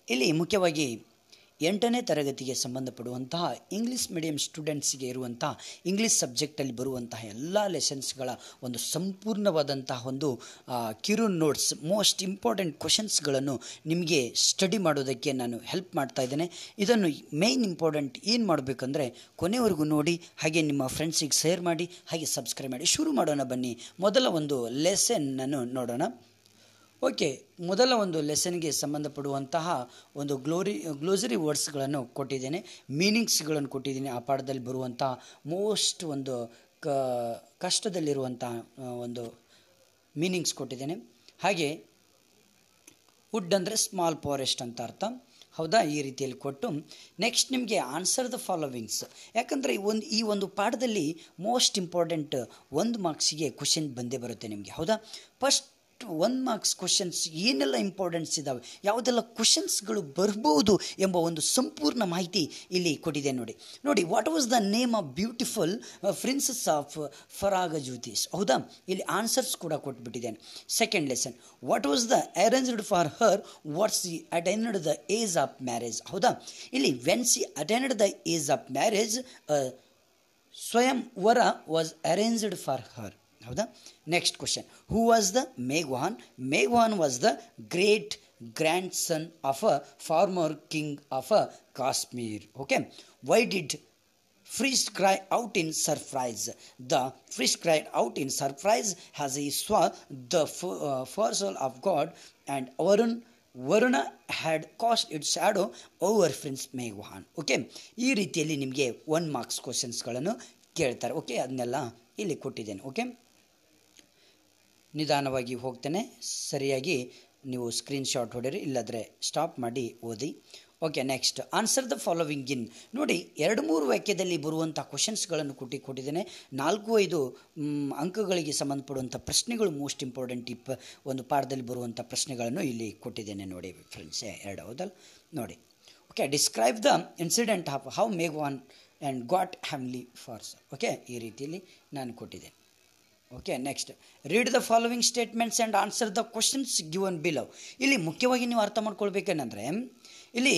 ಇಲ್ಲಿ ಮುಖ್ಯವಾಗಿ ಎಂಟನೇ ತರಗತಿಗೆ ಸಂಬಂಧಪಡುವಂತಹ ಇಂಗ್ಲೀಷ್ ಮೀಡಿಯಂ ಸ್ಟೂಡೆಂಟ್ಸ್ಗೆ ಇರುವಂತಹ ಇಂಗ್ಲೀಷ್ ಸಬ್ಜೆಕ್ಟಲ್ಲಿ ಬರುವಂತಹ ಎಲ್ಲ ಲೆಸನ್ಸ್ಗಳ ಒಂದು ಸಂಪೂರ್ಣವಾದಂತಹ ಒಂದು ಆ, ಕಿರು ನೋಟ್ಸ್ ಮೋಸ್ಟ್ ಇಂಪಾರ್ಟೆಂಟ್ ಕ್ವಶನ್ಸ್ಗಳನ್ನು ನಿಮಗೆ ಸ್ಟಡಿ ಮಾಡೋದಕ್ಕೆ ನಾನು ಹೆಲ್ಪ್ ಮಾಡ್ತಾ ಇದ್ದೇನೆ ಇದನ್ನು ಮೇಯ್ನ್ ಇಂಪಾರ್ಟೆಂಟ್ ಏನು ಮಾಡಬೇಕಂದ್ರೆ ಕೊನೆವರೆಗೂ ನೋಡಿ ಹಾಗೆ ನಿಮ್ಮ ಫ್ರೆಂಡ್ಸಿಗೆ ಶೇರ್ ಮಾಡಿ ಹಾಗೆ ಸಬ್ಸ್ಕ್ರೈಬ್ ಮಾಡಿ ಶುರು ಮಾಡೋಣ ಬನ್ನಿ ಮೊದಲ ಒಂದು ಲೆಸನ್ನನ್ನು ನೋಡೋಣ ಓಕೆ ಮೊದಲ ಒಂದು ಲೆಸನ್ಗೆ ಸಂಬಂಧಪಡುವಂತಹ ಒಂದು ಗ್ಲೋರಿ ಗ್ಲೋಸರಿ ವರ್ಡ್ಸ್ಗಳನ್ನು ಕೊಟ್ಟಿದ್ದೇನೆ ಮೀನಿಂಗ್ಸ್ಗಳನ್ನು ಕೊಟ್ಟಿದ್ದೀನಿ ಆ ಪಾಠದಲ್ಲಿ ಬರುವಂತಹ ಮೋಸ್ಟ್ ಒಂದು ಕ ಕಷ್ಟದಲ್ಲಿರುವಂತಹ ಆ, ಒಂದು ಮೀನಿಂಗ್ಸ್ ಕೊಟ್ಟಿದ್ದೇನೆ ಹಾಗೆ ವುಡ್ ಅಂದರೆ ಸ್ಮಾಲ್ ಫಾರೆಸ್ಟ್ ಅಂತ ಅರ್ಥ ಹೌದಾ ಈ ರೀತಿಯಲ್ಲಿ ಕೊಟ್ಟು ನೆಕ್ಸ್ಟ್ ನಿಮಗೆ ಆನ್ಸರ್ ದ ಫಾಲೋವಿಂಗ್ಸ್ ಯಾಕಂದರೆ ಒಂದು ಈ ಒಂದು ಪಾಠದಲ್ಲಿ ಮೋಸ್ಟ್ ಇಂಪಾರ್ಟೆಂಟ್ ಒಂದು ಮಾರ್ಕ್ಸಿಗೆ ಕ್ವಶನ್ ಬಂದೇ ಬರುತ್ತೆ ನಿಮಗೆ ಹೌದಾ ಫಸ್ಟ್ ಒನ್ ಮಾರ್ಕ್ಸ್ ಕ್ವಶನ್ಸ್ ಏನೆಲ್ಲ ಇಂಪಾರ್ಟೆನ್ಸ್ ಇದ್ದಾವೆ ಯಾವುದೆಲ್ಲ ಕ್ವಶನ್ಸ್ಗಳು ಬರ್ಬೋದು ಎಂಬ ಒಂದು ಸಂಪೂರ್ಣ ಮಾಹಿತಿ ಇಲ್ಲಿ ಕೊಟ್ಟಿದೆ ನೋಡಿ ನೋಡಿ what was the name of beautiful princess of ಫರಾಗ ಜ್ಯೋತಿಷ್ ಹೌದಾ ಇಲ್ಲಿ ಆನ್ಸರ್ಸ್ ಕೂಡ ಕೊಟ್ಬಿಟ್ಟಿದ್ದೇನೆ second lesson what was the arranged for her what's the attend the age of marriage ಹೌದಾ ಇಲ್ಲಿ when C attend the age of marriage ಸ್ವಯಂ ವರ was arranged for her ಹೌದಾ next question who was the ಮೇಘವಾನ್ ಮೇಘವಾನ್ was the great grand son of a farmer king of a Kashmir okay Y did Fish cried out in surprise. The fish cried out in surprise as he saw the f- uh, force of God, and Varun, Varuna had cast its shadow over Prince Meghan. Okay ಈ ರೀತಿಯಲ್ಲಿ ನಿಮಗೆ one marks ಕ್ವಶನ್ಸ್ಗಳನ್ನು ಕೇಳ್ತಾರೆ okay ಅದನ್ನೆಲ್ಲ ಇಲ್ಲಿ ಕೊಟ್ಟಿದ್ದೇನೆ okay ನಿಧಾನವಾಗಿ ಹೋಗ್ತೇನೆ ಸರಿಯಾಗಿ ನೀವು ಸ್ಕ್ರೀನ್ಶಾಟ್ ಹೊಡೆರಿ ಇಲ್ಲದ್ರೆ ಸ್ಟಾಪ್ ಮಾಡಿ ಓದಿ okay next answer the following in ನೋಡಿ ಎರಡು ಮೂರು ವಾಕ್ಯದಲ್ಲಿ ಬರುವಂಥ ಕ್ವಶನ್ಸ್ಗಳನ್ನು ಕೊಟ್ಟು ಕೊಟ್ಟಿದ್ದೇನೆ ನಾಲ್ಕು ಐದು ಮ್, ಅಂಕಗಳಿಗೆ ಸಂಬಂಧಪಡುವಂಥ ಪ್ರಶ್ನೆಗಳು ಮೋಸ್ಟ್ ಇಂಪಾರ್ಟೆಂಟ್ ಇಪ್ ಒಂದು ಪಾಠದಲ್ಲಿ ಬರುವಂಥ ಪ್ರಶ್ನೆಗಳನ್ನು ಇಲ್ಲಿ ಕೊಟ್ಟಿದ್ದೇನೆ ನೋಡಿ ಫ್ರೆಂಡ್ಸ್ ಎರಡು ಹೌದಲ್ಲ ನೋಡಿ okay describe the incident of how ಮೇಗ್ ಒನ್ ಆ್ಯಂಡ್ ಗಾಟ್ ಹ್ಯಾಮ್ಲಿ ಫಾರ್ಸ್ ಓಕೆ ಈ ರೀತಿಯಲ್ಲಿ ನಾನು ಕೊಟ್ಟಿದ್ದೇನೆ okay next read the following statements and answer the questions given below ಇಲ್ಲಿ ಮುಖ್ಯವಾಗಿ ನೀವು ಅರ್ಥ ಮಾಡ್ಕೊಳ್ಬೇಕೇನೆಂದರೆ ಇಲ್ಲಿ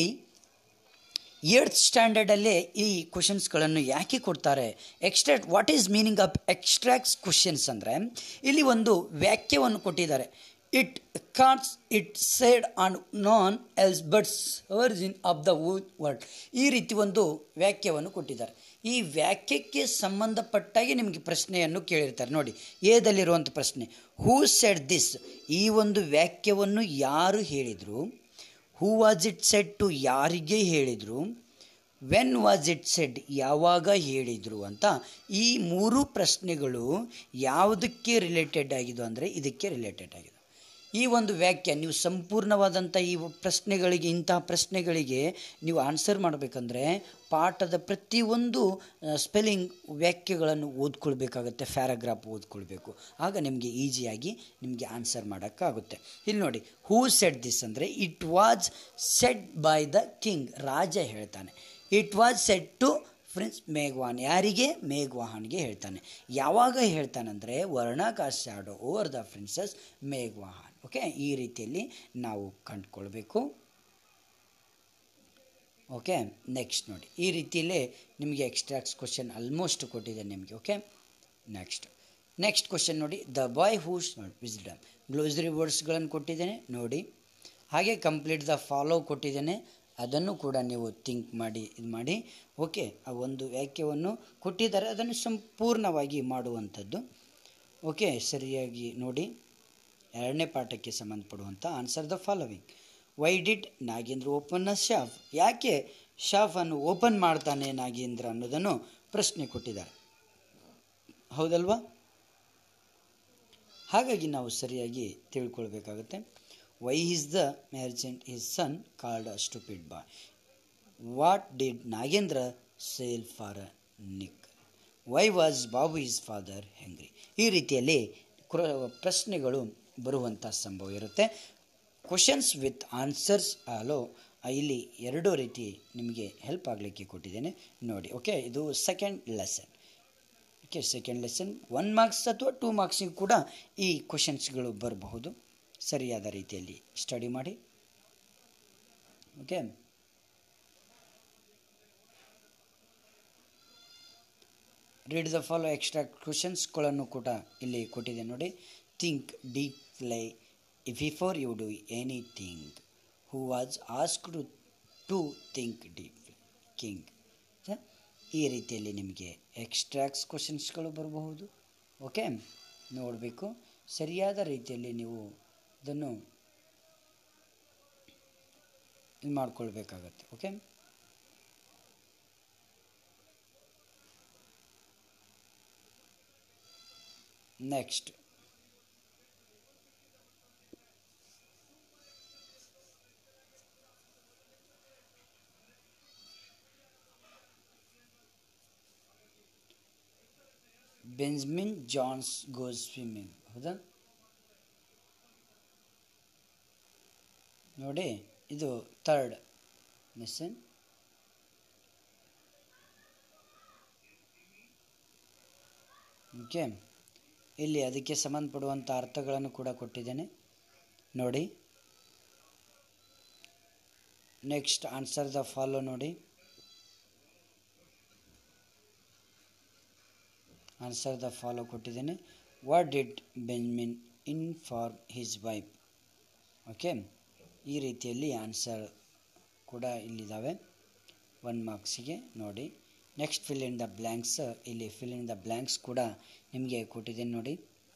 ಏಳ್ತ್ ಸ್ಟ್ಯಾಂಡರ್ಡಲ್ಲೇ ಈ ಕ್ವಶನ್ಸ್ಗಳನ್ನು ಯಾಕೆ ಕೊಡ್ತಾರೆ extract what is meaning of extracts questions ಅಂದರೆ ಇಲ್ಲಿ ಒಂದು ವಾಕ್ಯವನ್ನು ಕೊಟ್ಟಿದ್ದಾರೆ it casts its shade on none else but's origin of the world ಈ ರೀತಿ ಒಂದು ವಾಕ್ಯವನ್ನು ಕೊಟ್ಟಿದ್ದಾರೆ ಈ ವಾಕ್ಯಕ್ಕೆ ಸಂಬಂಧಪಟ್ಟಾಗೆ ನಿಮಗೆ ಪ್ರಶ್ನೆಯನ್ನು ಕೇಳಿರ್ತಾರೆ ನೋಡಿ ಏದಲ್ಲಿರುವಂಥ ಪ್ರಶ್ನೆ ಹೂ ಸೆಡ್ ದಿಸ್ ಈ ಒಂದು ವಾಕ್ಯವನ್ನು ಯಾರು ಹೇಳಿದರು who was it said to ಯಾರಿಗೆ ಹೇಳಿದರು ವೆನ್ ವಾಸ್ ಇಟ್ ಸೆಡ್ ಯಾವಾಗ ಹೇಳಿದರು ಅಂತ ಈ ಮೂರು ಪ್ರಶ್ನೆಗಳು ಯಾವುದಕ್ಕೆ ರಿಲೇಟೆಡ್ ಆಗಿದ್ದು ಅಂದರೆ ಇದಕ್ಕೆ ರಿಲೇಟೆಡ್ ಆಗಿದೆ ಈ ಒಂದು ವ್ಯಾಖ್ಯ ನೀವು ಸಂಪೂರ್ಣವಾದಂಥ ಈ ಪ್ರಶ್ನೆಗಳಿಗೆ ಇಂತಹ ಪ್ರಶ್ನೆಗಳಿಗೆ ನೀವು ಆನ್ಸರ್ ಮಾಡಬೇಕಂದ್ರೆ ಪಾಠದ ಪ್ರತಿಯೊಂದು ಸ್ಪೆಲ್ಲಿಂಗ್ ವ್ಯಾಖ್ಯೆಗಳನ್ನು ಓದ್ಕೊಳ್ಬೇಕಾಗುತ್ತೆ ಪ್ಯಾರಾಗ್ರಾಫ್ ಓದ್ಕೊಳ್ಬೇಕು ಆಗ ನಿಮಗೆ ಈಸಿಯಾಗಿ ನಿಮಗೆ ಆನ್ಸರ್ ಮಾಡೋಕ್ಕಾಗುತ್ತೆ ಇಲ್ಲಿ ನೋಡಿ ಹೂ ಸೆಡ್ ದಿಸ್ ಅಂದರೆ it was said by the king ರಾಜ ಹೇಳ್ತಾನೆ it was said to friends ಮೇಘವಾನ್ ಯಾರಿಗೆ ಮೇಘವಾಹನ್ಗೆ ಹೇಳ್ತಾನೆ ಯಾವಾಗ ಹೇಳ್ತಾನಂದರೆ ವರ್ಣಾಕಾಶ ಶಾಡೋ ಓವರ್ ದ ಪ್ರಿನ್ಸಸ್ ಮೇಘವಾಹನ್ ಓಕೆ ಈ ರೀತಿಯಲ್ಲಿ ನಾವು ಕಂಡುಕೊಳ್ಬೇಕು ಓಕೆ ನೆಕ್ಸ್ಟ್ ನೋಡಿ ಈ ರೀತಿಯಲ್ಲೇ ನಿಮಗೆ ಎಕ್ಸ್ಟ್ರಾಕ್ಸ್ ಕ್ವಶನ್ ಆಲ್ಮೋಸ್ಟ್ ಕೊಟ್ಟಿದೆ ನಿಮಗೆ ಓಕೆ ನೆಕ್ಸ್ಟ್ ನೆಕ್ಸ್ಟ್ ಕ್ವಶನ್ ನೋಡಿ the boy whose wisdom glossary ವರ್ಡ್ಸ್ಗಳನ್ನು ಕೊಟ್ಟಿದ್ದೇನೆ ನೋಡಿ ಹಾಗೆ ಕಂಪ್ಲೀಟ್ ದ ಫಾಲೋ ಕೊಟ್ಟಿದ್ದೇನೆ ಅದನ್ನು ಕೂಡ ನೀವು ಥಿಂಕ್ ಮಾಡಿ ಇದು ಮಾಡಿ ಓಕೆ ಆ ಒಂದು ವಾಕ್ಯವನ್ನು ಕೊಟ್ಟಿದ್ದಾರೆ ಅದನ್ನು ಸಂಪೂರ್ಣವಾಗಿ ಮಾಡುವಂಥದ್ದು ಓಕೆ ಸರಿಯಾಗಿ ನೋಡಿ ಎರಡನೇ ಪಾಠಕ್ಕೆ ಸಂಬಂಧಪಡುವಂಥ answer the following why did Nagendra open a shop ಯಾಕೆ ಶಾಫನ್ನು ಓಪನ್ ಮಾಡ್ತಾನೆ ನಾಗೇಂದ್ರ ಅನ್ನೋದನ್ನು ಪ್ರಶ್ನೆ ಕೊಟ್ಟಿದ್ದಾರೆ ಹೌದಲ್ವಾ ಹಾಗಾಗಿ ನಾವು ಸರಿಯಾಗಿ ತಿಳ್ಕೊಳ್ಬೇಕಾಗುತ್ತೆ why is the merchant his son called a stupid boy what did Nagendra sell for a nick why was Babu is father angry ಈ ರೀತಿಯಲ್ಲಿ ಕ್ರ ಪ್ರಶ್ನೆಗಳು ಬರುವಂಥ ಸಂಭವ ಇರುತ್ತೆ ಕ್ವಶನ್ಸ್ ವಿತ್ ಆನ್ಸರ್ಸ್ ಅಲೋ ಇಲ್ಲಿ ಎರಡೂ ರೀತಿ ನಿಮಗೆ ಹೆಲ್ಪ್ ಆಗಲಿಕ್ಕೆ ಕೊಟ್ಟಿದ್ದೇನೆ ನೋಡಿ ಓಕೆ ಇದು second lesson okay second lesson one marks ಅಥವಾ ಟೂ ಮಾರ್ಕ್ಸಿಗೆ ಕೂಡ ಈ ಕ್ವಶನ್ಸ್ಗಳು ಬರಬಹುದು ಸರಿಯಾದ ರೀತಿಯಲ್ಲಿ ಸ್ಟಡಿ ಮಾಡಿ okay okay read the follow extra ಕ್ವಶನ್ಸ್ಗಳನ್ನು ಕೂಡ ಇಲ್ಲಿ ಕೊಟ್ಟಿದೆ ನೋಡಿ think deeply before you do anything who was asked to think deep king ಈ ರೀತಿಯಲ್ಲಿ ನಿಮಗೆ ಎಕ್ಸ್ಟ್ರಾಕ್ಸ್ ಕ್ವಶನ್ಸ್ಗಳು ಬರಬಹುದು ಓಕೆ ನೋಡಬೇಕು ಸರಿಯಾದ ರೀತಿಯಲ್ಲಿ ನೀವು ಇದನ್ನು ಇದು ಮಾಡ್ಕೊಳ್ಬೇಕಾಗತ್ತೆ okay next Benjamin Johns goes swimming ಹೌದಾ ನೋಡಿ ಇದು ಥರ್ಡ್ ಲೆಸನ್ ಓಕೆ ಇಲ್ಲಿ ಅದಕ್ಕೆ ಸಂಬಂಧಪಡುವಂಥ ಅರ್ಥಗಳನ್ನು ಕೂಡ ಕೊಟ್ಟಿದ್ದೇನೆ ನೋಡಿ ನೆಕ್ಸ್ಟ್ ಆನ್ಸರ್ ದ ಫಾಲೋ ನೋಡಿ ಆನ್ಸರ್ ದ ಫಾಲೋ ಕೊಟ್ಟಿದ್ದೇನೆ what did Benjamin inform his wife okay ಈ ರೀತಿಯಲ್ಲಿ ಆನ್ಸರ್ ಕೂಡ ಇಲ್ಲಿದ್ದಾವೆ ಒನ್ ಮಾರ್ಕ್ಸಿಗೆ ನೋಡಿ next fill in the blanks ಇಲ್ಲಿ ಫಿಲ್ ಇನ್ ದ ಬ್ಲ್ಯಾಂಕ್ಸ್ ಕೂಡ ನಿಮಗೆ ಕೊಟ್ಟಿದ್ದೇನೆ ನೋಡಿ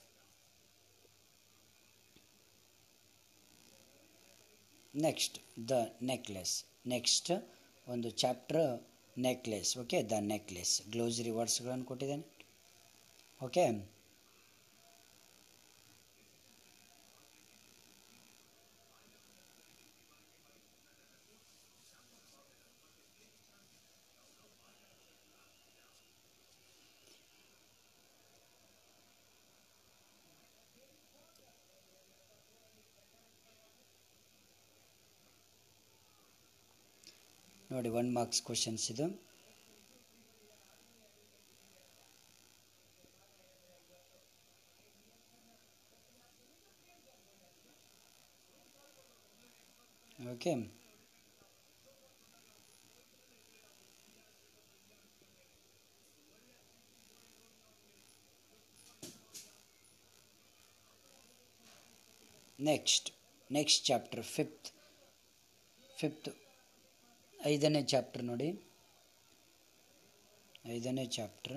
ನೆಕ್ಸ್ಟ್ ದ ನೆಕ್ಲೆಸ್ ನೆಕ್ಸ್ಟ್ ಒಂದು chapter necklace okay the necklace glossary ವರ್ಡ್ಸ್ಗಳನ್ನು ಕೊಟ್ಟಿದ್ದೇನೆ ಓಕೆ ನೋಡಿ ಒನ್ ಮಾರ್ಕ್ಸ್ ಕ್ವಶನ್ಸ್ ಇದು okay next next chapter fifth fifth ಐದನೇ ಚಾಪ್ಟರ್ ನೋಡಿ ಐದನೇ ಚಾಪ್ಟರ್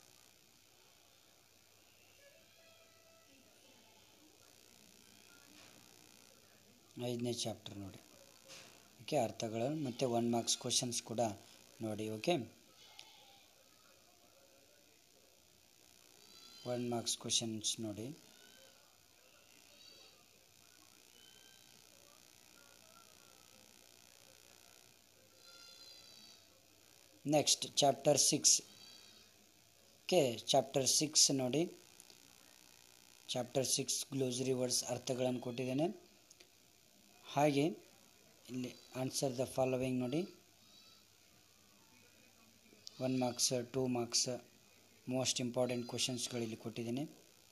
ಐದನೇ ಚಾಪ್ಟರ್ ನೋಡಿ ಓಕೆ ಅರ್ಥಗಳು ಮತ್ತು ಒನ್ ಮಾರ್ಕ್ಸ್ ಕ್ವಶನ್ಸ್ ಕೂಡ ನೋಡಿ ಓಕೆ ಒನ್ ಮಾರ್ಕ್ಸ್ ಕ್ವಶನ್ಸ್ ನೋಡಿ next chapter six okay chapter six ನೋಡಿ ಚಾಪ್ಟರ್ ಸಿಕ್ಸ್ ಗ್ಲೋಸರಿ ವರ್ಡ್ಸ್ ಅರ್ಥಗಳನ್ನು ಕೊಟ್ಟಿದ್ದೇನೆ ಹಾಗೆ ಇಲ್ಲಿ ಆನ್ಸರ್ ದ ಫಾಲೋವಿಂಗ್ ನೋಡಿ one marks two marks most important ಕ್ವಶನ್ಸ್ಗಳಿಲ್ಲಿ ಕೊಟ್ಟಿದ್ದೇನೆ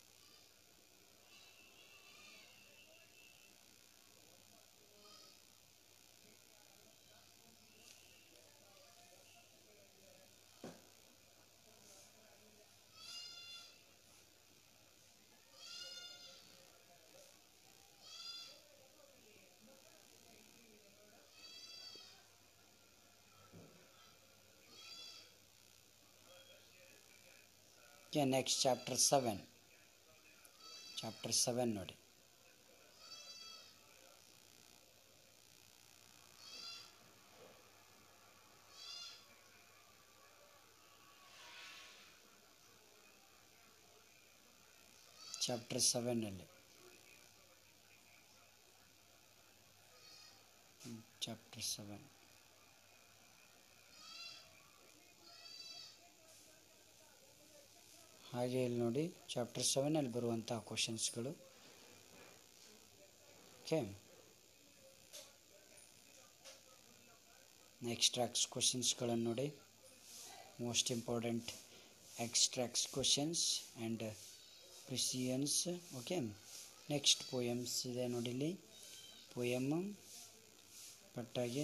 okay next chapter seven chapter seven ನೋಡಿ ಚಾಪ್ಟರ್ ಸೆವೆನಲ್ಲಿ ಚಾಪ್ಟರ್ ಸೆವೆನ್ ಹಾಗೆ ಇಲ್ಲಿ ನೋಡಿ ಚಾಪ್ಟರ್ ಸೆವೆನಲ್ಲಿ ಬರುವಂತಹ ಕ್ವಶನ್ಸ್ಗಳು ಓಕೆ ಎಕ್ಸ್ಟ್ರಾಕ್ಟ್ಸ್ ಕ್ವಶನ್ಸ್ಗಳನ್ನು ನೋಡಿ most important extracts questions and precisions okay next poems ಇದೆ ನೋಡಿ ಇಲ್ಲಿ ಪೋಯಮ್ ಕರೆಕ್ಟಾಗಿ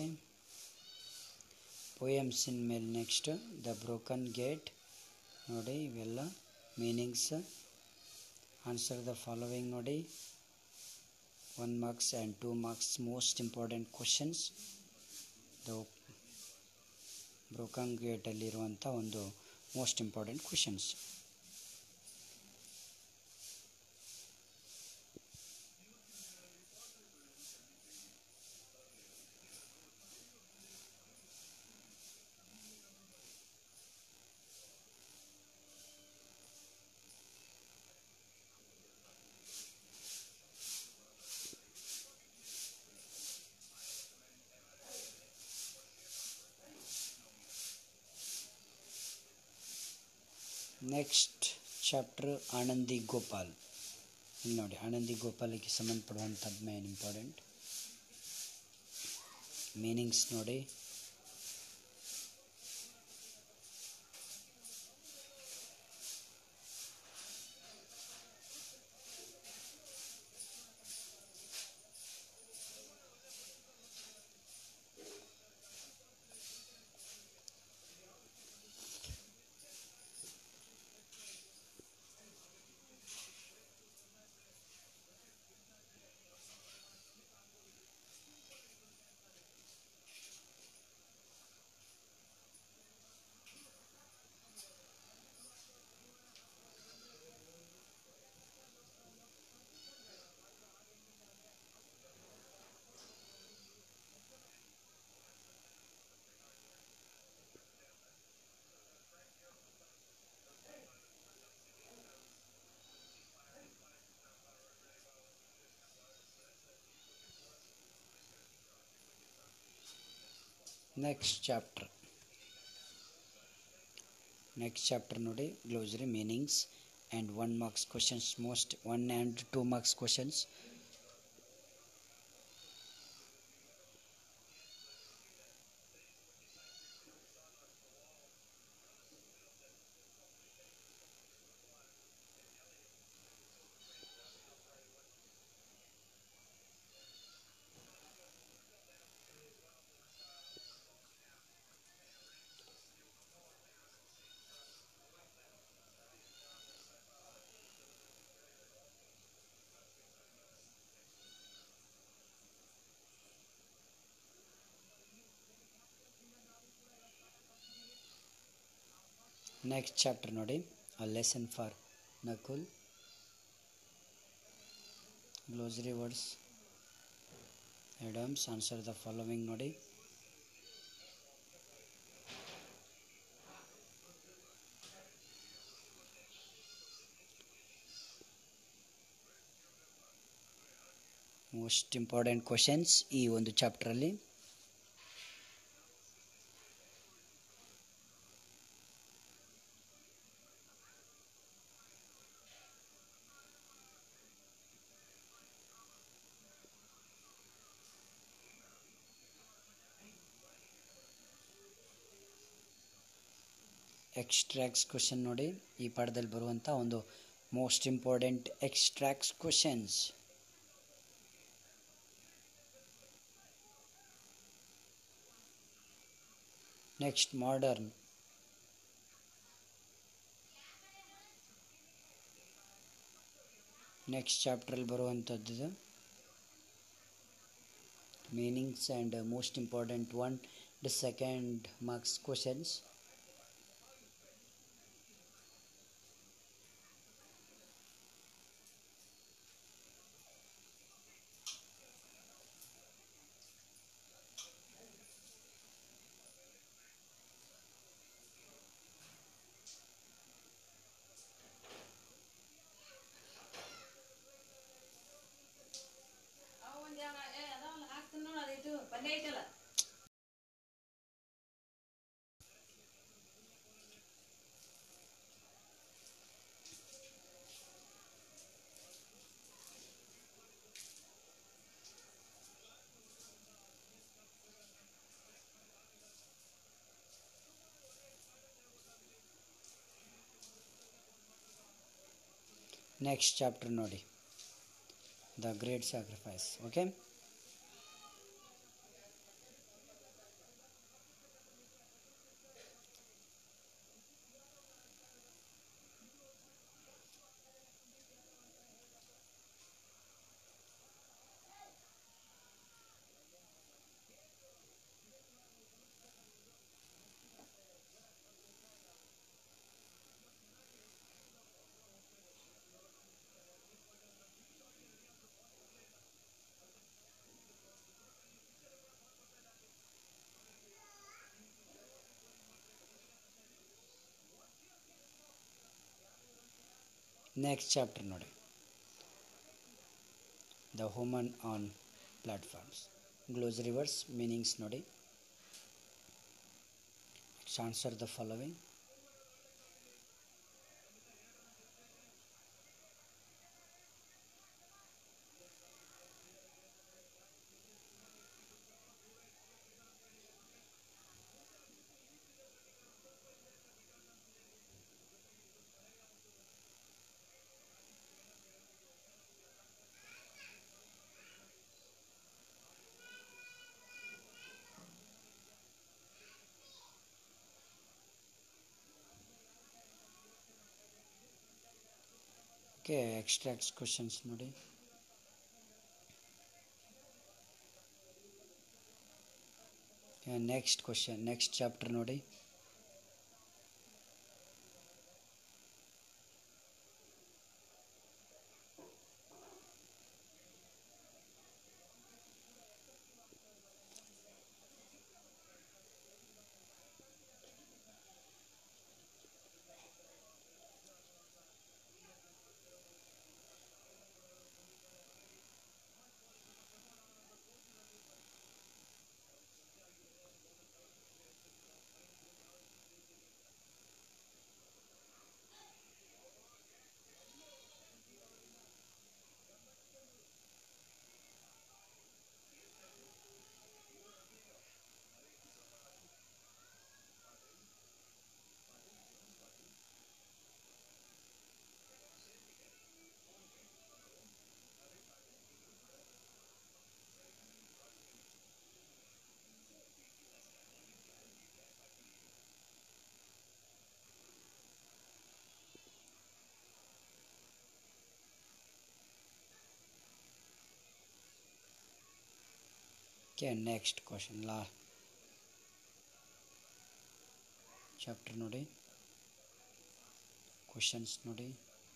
ಪೋಯಮ್ಸ್ ಇನ್ ಮೇಲೆ ನೆಕ್ಸ್ಟ್ ದ ಬ್ರೋಕನ್ ಗೇಟ್ ನೋಡಿ ಇವೆಲ್ಲ ಮೀನಿಂಗ್ಸ್ ಆನ್ಸರ್ ದ ಫಾಲೋವಿಂಗ್ ನೋಡಿ one marks and two marks most important questions the broken ಗೇಟಲ್ಲಿರುವಂಥ ಒಂದು most important questions next chapter Anandi Gopal ಇಲ್ಲಿ ನೋಡಿ ಆನಂದಿ ಗೋಪಾಲಕ್ಕೆ ಸಂಬಂಧಪಡುವಂಥದ್ದು ಮೇನ್ ಇಂಪಾರ್ಟೆಂಟ್ ಮೀನಿಂಗ್ಸ್ ನೋಡಿ ನೆಕ್ಸ್ಟ್ ಚಾಪ್ಟರ್ ನೆಕ್ಸ್ಟ್ ಚಾಪ್ಟರ್ ನೋಡಿ glossary meanings and one marks questions most one and two marks questions next chapter ನೋಡಿ a lesson for Nakul glossary words idioms answer the following ನೋಡಿ most important questions ಈ ಒಂದು ಚಾಪ್ಟ್ರಲ್ಲಿ ಎಕ್ಸ್ಟ್ರಾಕ್ಸ್ question ನೋಡಿ ಈ ಪಾಠದಲ್ಲಿ ಬರುವಂಥ ಒಂದು most important extracts questions next modern next ಚಾಪ್ಟ್ರಲ್ಲಿ ಬರುವಂಥದ್ದು meanings and most important one the second marks questions next chapter ನೋಡಿ the great sacrifice okay next chapter ನೋಡಿ the human on platforms glossary words meanings ನೋಡಿ answer the following okay extracts questions ನೋಡಿ next question next chapter ನೋಡಿ okay next question ಲಾ chapter ನೋಡಿ questions ನೋಡಿ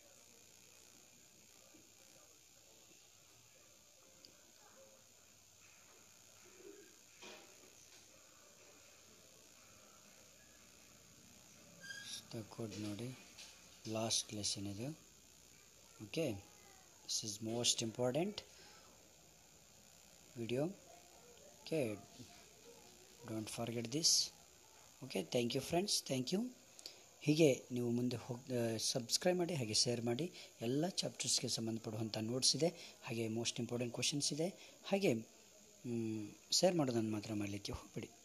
the code ನೋಡಿ last lesson ಇದು okay this is most important video okay don't forget this okay thank you friends thank you ಹೀಗೆ ನೀವು ಮುಂದೆ ಹೋಗಿ ಸಬ್ಸ್ಕ್ರೈಬ್ ಮಾಡಿ ಹಾಗೆ ಶೇರ್ ಮಾಡಿ ಎಲ್ಲ ಚಾಪ್ಟರ್ಸ್ಗೆ ಸಂಬಂಧಪಡುವಂಥ ನೋಟ್ಸ್ ಇದೆ ಹಾಗೆ ಮೋಸ್ಟ್ ಇಂಪಾರ್ಟೆಂಟ್ ಕ್ವಶನ್ಸ್ ಇದೆ ಹಾಗೆ ಶೇರ್ ಮಾಡೋದನ್ನು ಮಾತ್ರ ಮಾಡಲಿಕ್ಕೆ ಹೋಗಬೇಡಿ